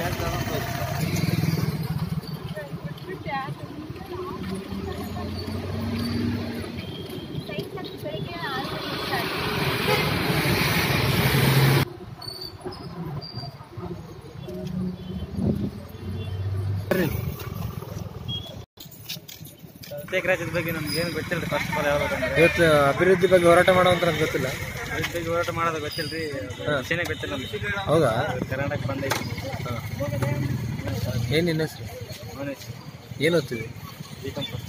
ಪ್ರತ್ಯೇಕ ರಾಜ್ಯದ ಬಗ್ಗೆ ನಮ್ಗೆ ಏನು ಗೊತ್ತಿಲ್ಲ ಫಸ್ಟ್ ಆಫ್ ಆಲ್ ಹೇಳ್ಬೇಕಂದ್ರೆ ಇವತ್ತು ಅಭಿವೃದ್ಧಿ ಬಗ್ಗೆ ಹೋರಾಟ ಮಾಡುವಂತ ನಮ್ಗೆ ಗೊತ್ತಿಲ್ಲ ಅದ್ರ ಬಗ್ಗೆ ಹೋರಾಟ ಮಾಡೋದು ಗೊತ್ತಿಲ್ರಿ ಅದು ವಿಷಯನೇ ಗೊತ್ತಿಲ್ಲ ನಮ್ಗೆ ಹೌದಾ ಕರ್ನಾಟಕ ಬಂದೈತಿ ಏನ್ ನಿನ್ನ ಹೆಸರು ಮನೋಜ್ ಏನು ಓದ್ತಿದ್ವಿ ಬಿ ಕಾಮ್